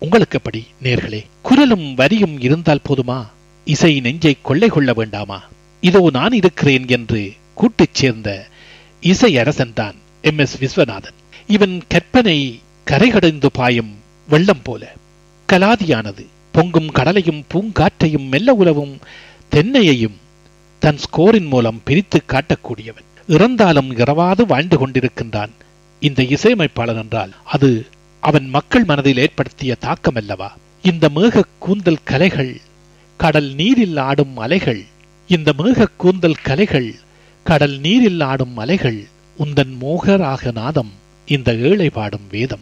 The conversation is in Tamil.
உங்களுக்கு எப்படி நேர்களே குரலும் வரியும் இருந்தால் போதுமா இசை நெஞ்சை கொள்ளை கொள்ள வேண்டாமா இதோ நான் இருக்கிறேன் என்று கூட்டுச் சேர்ந்த இசை அரசன்தான் எம் எஸ் விஸ்வநாதன் இவன் கற்பனை கரைகடைந்து பாயும் வெள்ளம் போல கலாதியானது பொங்கும் கடலையும் பூங்காற்றையும் மெல்ல உலவும் தென்னையையும் தன் ஸ்கோரின் மூலம் பிரித்து காட்டக்கூடியவன் இறந்தாலும் இரவாது வாழ்ந்து கொண்டிருக்கின்றான் இந்த இசையமைப்பாளன் என்றால் அது அவன் மக்கள் மனதில் ஏற்படுத்திய தாக்கம் அல்லவா இந்த மேக கூந்தல் கலைகள் கடல் நீரில் ஆடும் அலைகள் இந்த மேக கூந்தல் கலைகள் கடல் நீரில் ஆடும் அலைகள் உந்தன் மோகராக நாதம் இந்த ஏழை பாடும் வேதம்